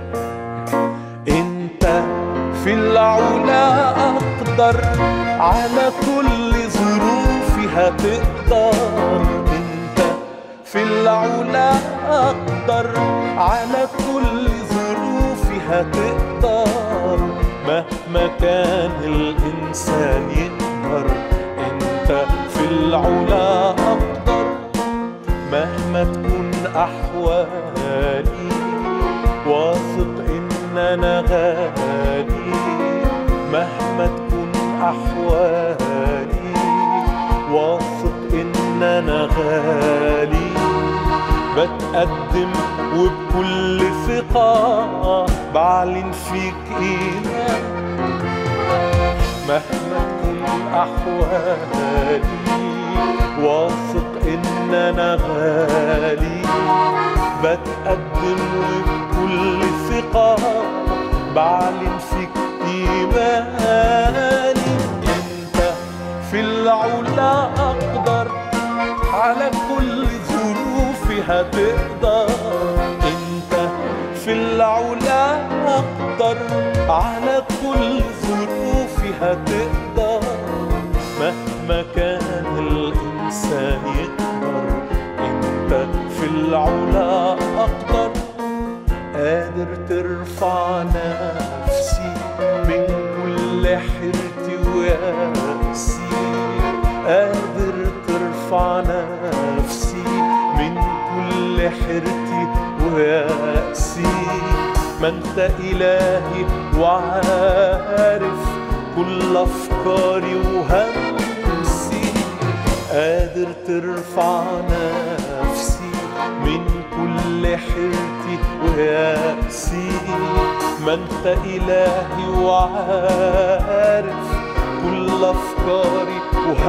انت في العلا اقدر على كل ظروفي هتقدر انت في العلا اقدر على كل ظروفي هتقدر مهما كان الانسان يقدر انت في العلا اقدر مهما تكون احوالي واثق ان انا غالي مهما تكون احوالي واثق ان انا غالي بتقدم وبكل ثقة بعلن فيك إيمان مهما تكون أحوالي واثق إن أنا غالي بتقدم وبكل ثقة بعلن فيك إيماني أنت في العلا أقدر على كل ظروفي هتقدر انت في العلا اقدر على كل ظروفي هتقدر مهما كان الانسان يقدر انت في العلا اقدر قادر ترفع نفسي من كل حيرتي ويأسي قادر ترفع نفسي من كل حيرتي ويأسي ما انت إلهي وعارف كل أفكاري وهمسي قادر ترفع نفسي من كل حيرتي ويأسي ما انت إلهي وعارف كل أفكاري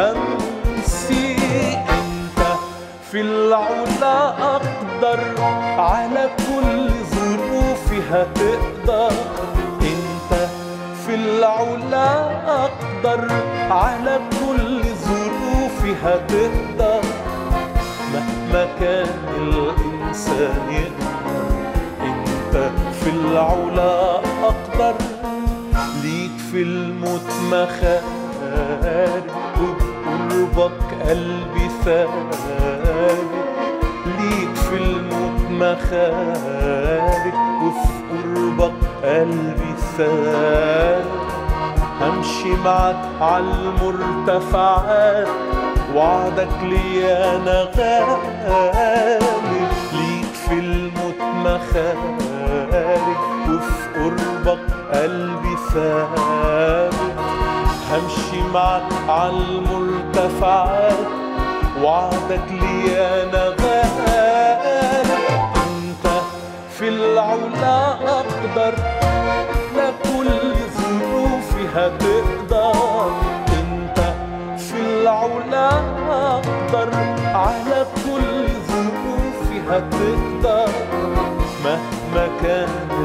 وهمسي انت في العلا أقدر على كل ظروفي هتقدر انت في العلا أقدر على كل ظروفي هتقدر مهما كان الإنسان يقدر انت في العلا أقدر ليك في الموت مخارج وبقربك قلبي ثابت ليك في الموت مخارج وفي قربك قلبي ثابت همشي معك على المرتفعات وعدك لي انا غالب ليك في الموت مخارج وفي قربك قلبي ثابت همشي معك على المرتفعات وعدك لي انا غالب انت في العلا اقدر لا كل ظروفي هتقدر انت في العلا اقدر على كل ظروفي هتقدر مهما كان